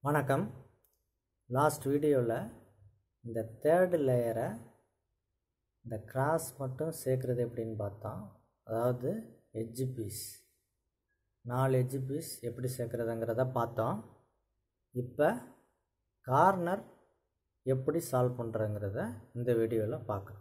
வணக்கம் லாஸ்ட் வீடியோவில் இந்த தேர்டு லேயரை இந்த கிராஸ் மட்டும் சேர்க்குறது எப்படின்னு பார்த்தோம் அதாவது எட்ஜ் பீஸ் நாலு எட்ஜ் பீஸ் எப்படி சேர்க்குறதுங்கிறத பார்த்தோம் இப்போ கார்னர் எப்படி சால்வ் பண்ணுறங்கிறத இந்த வீடியோவில் பார்க்கலாம்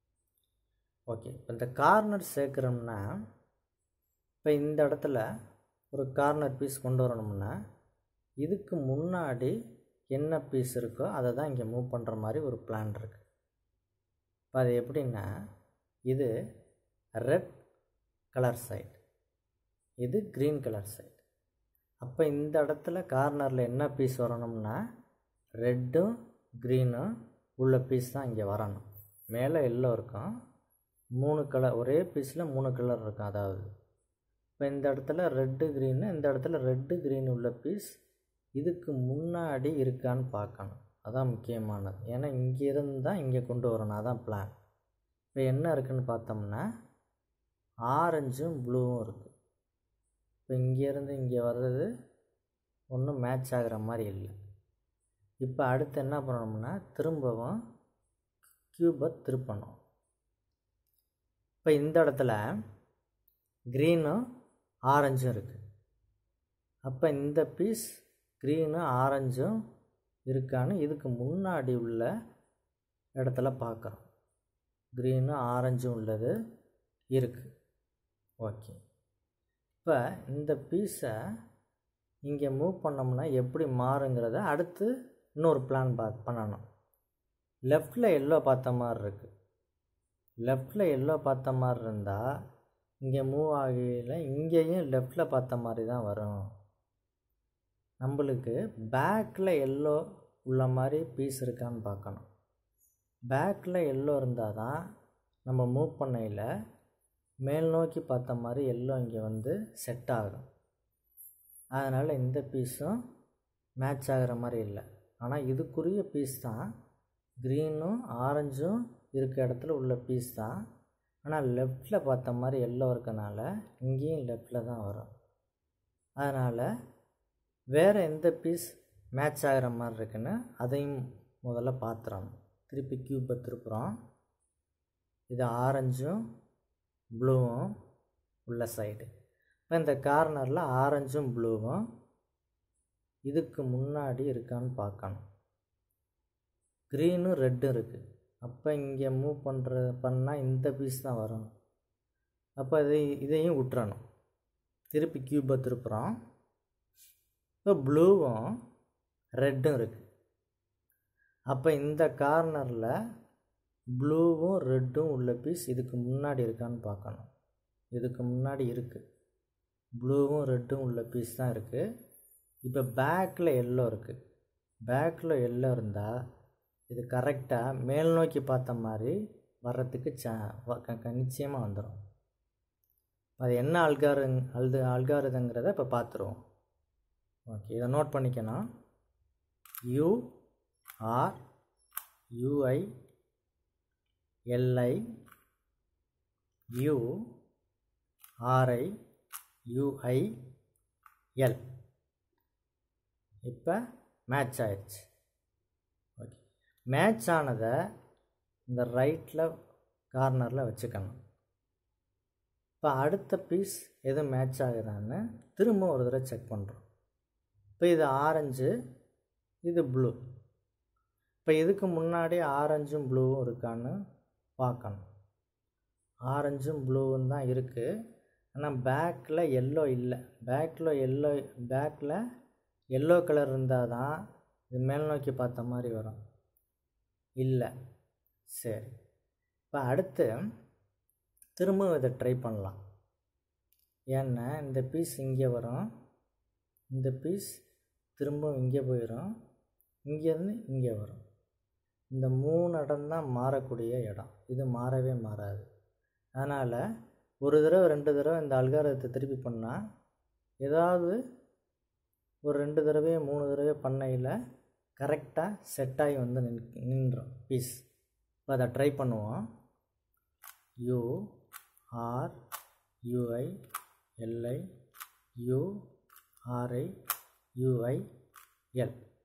ஓகே இப்போ இந்த கார்னர் சேர்க்குறோம்னா இப்போ இந்த இடத்துல ஒரு கார்னர் பீஸ் கொண்டு வரணும்னா இதுக்கு முன்னாடி என்ன பீஸ் இருக்கோ அதை தான் இங்கே மூவ் பண்ணுற மாதிரி ஒரு பிளான் இருக்குது இப்போ அது எப்படின்னா இது ரெட் கலர் சைடு இது க்ரீன் கலர் சைடு அப்போ இந்த இடத்துல கார்னரில் என்ன பீஸ் வரணும்னா ரெட்டும் க்ரீனும் உள்ள பீஸ் தான் இங்கே வரணும் மேலே எல்லோ இருக்கும் மூணு கலர் ஒரே பீஸில் மூணு கலர் இருக்கும் அதாவது இப்போ இந்த இடத்துல ரெட்டு க்ரீனு இந்த இடத்துல ரெட்டு க்ரீன் உள்ள பீஸ் இதுக்கு முன்னாடி இருக்கான்னு பார்க்கணும் அதான் முக்கியமானது ஏன்னா இங்கேருந்து தான் இங்கே கொண்டு வரணும் அதான் பிளான் இப்போ என்ன இருக்குதுன்னு பார்த்தோம்னா ஆரஞ்சும் ப்ளூவும் இருக்குது இப்போ இங்கேருந்து இங்கே வர்றது ஒன்றும் மேட்ச் ஆகிற மாதிரி இல்லை இப்போ அடுத்து என்ன பண்ணணும்னா திரும்பவும் க்யூபை திருப்பணும் இப்போ இந்த இடத்துல க்ரீனும் ஆரஞ்சும் இருக்குது அப்போ இந்த பீஸ் க்ரீனும் ஆரஞ்சும் இருக்கான்னு இதுக்கு முன்னாடி உள்ள இடத்துல பார்க்குறோம் க்ரீனும் ஆரஞ்சும் உள்ளது இருக்குது ஓகே இப்போ இந்த பீஸை இங்கே மூவ் பண்ணோம்னா எப்படி மாறுங்கிறத அடுத்து இன்னொரு பிளான் பா பண்ணணும் லெஃப்டில் எல்லோ பார்த்த மாதிரி இருக்குது லெஃப்டில் எல்லோ பார்த்த மாதிரி இருந்தால் இங்கே மூவ் ஆகையில் இங்கேயும் லெஃப்டில் பார்த்த மாதிரி தான் வரும் நம்மளுக்கு பேக்கில் எல்லோ உள்ள மாதிரி பீஸ் இருக்கான்னு பார்க்கணும் பேக்கில் எல்லோ இருந்தால் தான் நம்ம மூவ் பண்ணையில் மேல் நோக்கி பார்த்த மாதிரி எல்லோ இங்கே வந்து செட் ஆகும் அதனால் இந்த பீஸும் மேட்ச் ஆகிற மாதிரி இல்லை ஆனால் இதுக்குரிய பீஸ் தான் க்ரீனும் ஆரஞ்சும் இருக்க இடத்துல உள்ள பீஸ் தான் ஆனால் லெஃப்டில் பார்த்த மாதிரி எல்லோ இருக்கனால இங்கேயும் லெஃப்டில் தான் வரும் அதனால் வேறு எந்த பீஸ் மேட்ச் ஆகிற மாதிரி இருக்குன்னு அதையும் முதல்ல பார்த்துறோம் திருப்பி க்யூப்பை திருப்புறோம் இது ஆரஞ்சும் ப்ளூவும் உள்ள சைடு இப்போ இந்த கார்னரில் ஆரஞ்சும் ப்ளூவும் இதுக்கு முன்னாடி இருக்கான்னு பார்க்கணும் க்ரீனும் ரெட்டும் இருக்குது அப்போ இங்கே மூவ் பண்ணுற பண்ணால் இந்த பீஸ் தான் வரும் அப்போ இது இதையும் விட்டுறணும் திருப்பி க்யூப்பை திருப்புறோம் இப்போ ப்ளூவும் ரெட்டும் இருக்குது அப்போ இந்த கார்னரில் ப்ளூவும் ரெட்டும் உள்ள பீஸ் இதுக்கு முன்னாடி இருக்கான்னு பார்க்கணும் இதுக்கு முன்னாடி இருக்குது ப்ளூவும் ரெட்டும் உள்ள பீஸ் தான் இருக்குது இப்போ பேக்கில் எல்லோ இருக்குது பேக்கில் எல்லோ இருந்தால் இது கரெக்டாக மேல் நோக்கி பார்த்த மாதிரி வர்றதுக்கு சா நிச்சயமாக வந்துடும் அது என்ன அல்காரு அல்து அல்காருதுங்கிறத இப்போ பார்த்துருவோம் ஓகே இதை நோட் பண்ணிக்கணும் U R U I L I U R I U I L இப்போ மேட்ச் ஆயிடுச்சு ஓகே மேட்ச் ஆனதை இந்த ரைட்டில் கார்னரில் வச்சுக்கணும் இப்போ அடுத்த பீஸ் எது மேட்ச் ஆகுதான்னு திரும்ப ஒரு தடவை செக் பண்ணுறோம் இப்போ இது ஆரஞ்சு இது ப்ளூ இப்போ இதுக்கு முன்னாடி ஆரஞ்சும் ப்ளூவும் இருக்கான்னு பார்க்கணும் ஆரஞ்சும் ப்ளூவும் தான் இருக்குது ஆனால் பேக்கில் எல்லோ இல்லை பேக்கில் எல்லோ பேக்கில் எல்லோ கலர் இருந்தால் தான் இது மேல் நோக்கி பார்த்த மாதிரி வரும் இல்லை சரி இப்போ அடுத்து திரும்ப இதை ட்ரை பண்ணலாம் ஏன்னா இந்த பீஸ் இங்கே வரும் இந்த பீஸ் திரும்ப இங்கே போயிடும் இங்கேருந்து இங்கே வரும் இந்த மூணு இடம் தான் மாறக்கூடிய இடம் இது மாறவே மாறாது அதனால் ஒரு தடவை ரெண்டு தடவை இந்த அல்காரத்தை திருப்பி பண்ணால் ஏதாவது ஒரு ரெண்டு தடவை மூணு தடவை பண்ணையில் கரெக்டாக செட் ஆகி வந்து நின் நின்றோம் பீஸ் இப்போ அதை ட்ரை பண்ணுவோம் U R U I L I U R I U I L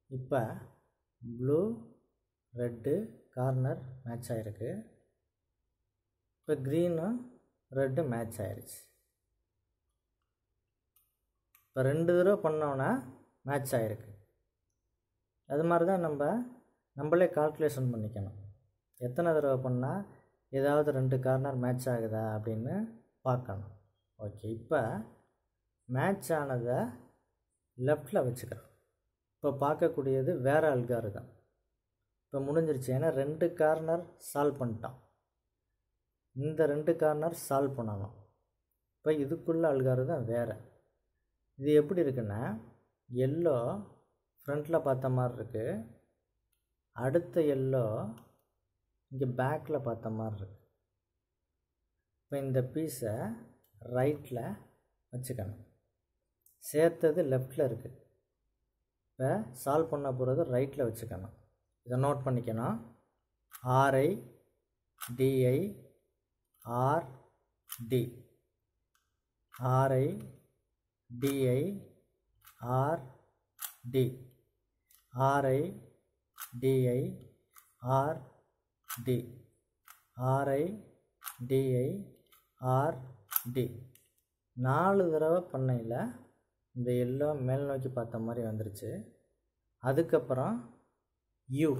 இப்போ ப்ளூ ரெட்டு கார்னர் மேட்ச் ஆகிருக்கு இப்போ க்ரீனும் ரெட்டு மேட்ச் ஆயிடுச்சு இப்போ ரெண்டு தடவை பண்ணோன்னா மேட்ச் ஆகிருக்கு அது மாதிரி தான் நம்ம நம்மளே கால்குலேஷன் பண்ணிக்கணும் எத்தனை தடவை பண்ணால் ஏதாவது ரெண்டு கார்னர் மேட்ச் ஆகுதா அப்படின்னு பார்க்கணும் ஓகே இப்போ மேட்ச் ஆனதை லெஃப்டில் வச்சுக்கிறோம் இப்போ பார்க்கக்கூடியது வேறு அல்காரிதம் இப்போ முடிஞ்சிருச்சு ஏன்னா ரெண்டு கார்னர் சால்வ் பண்ணிட்டோம் இந்த ரெண்டு கார்னர் சால்வ் பண்ணணும் இப்போ இதுக்குள்ள அல்காரிதம் வேறு இது எப்படி இருக்குன்னா எல்லோ ஃப்ரண்ட்டில் பார்த்த மாதிரி இருக்குது அடுத்த எல்லோ இங்கே பேக்கில் பார்த்த மாதிரி இருக்கு இப்போ இந்த பீஸை ரைட்டில் வச்சுக்கணும் சேர்த்தது லெஃப்டில் இருக்குது இப்போ சால்வ் பண்ண போகிறது ரைட்டில் வச்சுக்கணும் இதை நோட் பண்ணிக்கணும் R I D I R D R I D I R D R I D I R D R I D I R D நாலு தடவை பண்ணையில் இந்த எல்லோ மேல் நோக்கி பார்த்த மாதிரி வந்துருச்சு அதுக்கப்புறம் யூ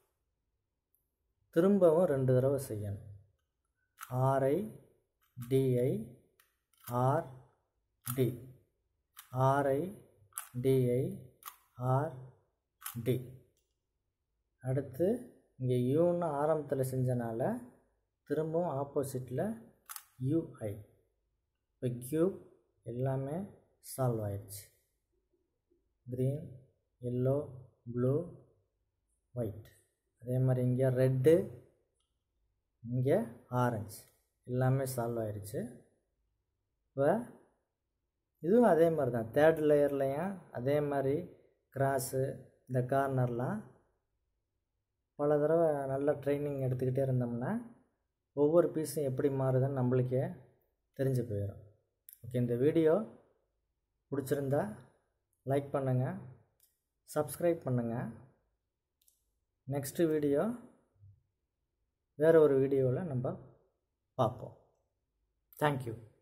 திரும்பவும் ரெண்டு தடவை செய்யணும் R I D I R D R I D I R D அடுத்து இங்கே யூன்னு ஆரம்பத்தில் செஞ்சனால திரும்பவும் ஆப்போசிட்டில் யூஐ இப்போ க்யூப் எல்லாமே சால்வ் ஆயிடுச்சு க்ரீன் எல்லோ ப்ளூ ஒயிட் அதே மாதிரி இங்கே ரெட்டு இங்கே ஆரஞ்சு எல்லாமே சால்வ் ஆயிடுச்சு இப்போ இதுவும் அதே மாதிரி தான் தேர்ட் லேயர்லையும் அதே மாதிரி கிராஸு இந்த கார்னர்லாம் பல தடவை நல்ல ட்ரைனிங் எடுத்துக்கிட்டே இருந்தோம்னா ஒவ்வொரு பீஸும் எப்படி மாறுதுன்னு நம்மளுக்கே தெரிஞ்சு போயிடும் ஓகே இந்த வீடியோ பிடிச்சிருந்தா லைக் பண்ணுங்கள் சப்ஸ்கிரைப் பண்ணுங்கள் நெக்ஸ்ட்டு வீடியோ வேறு ஒரு வீடியோவில் நம்ம பார்ப்போம் தேங்க்யூ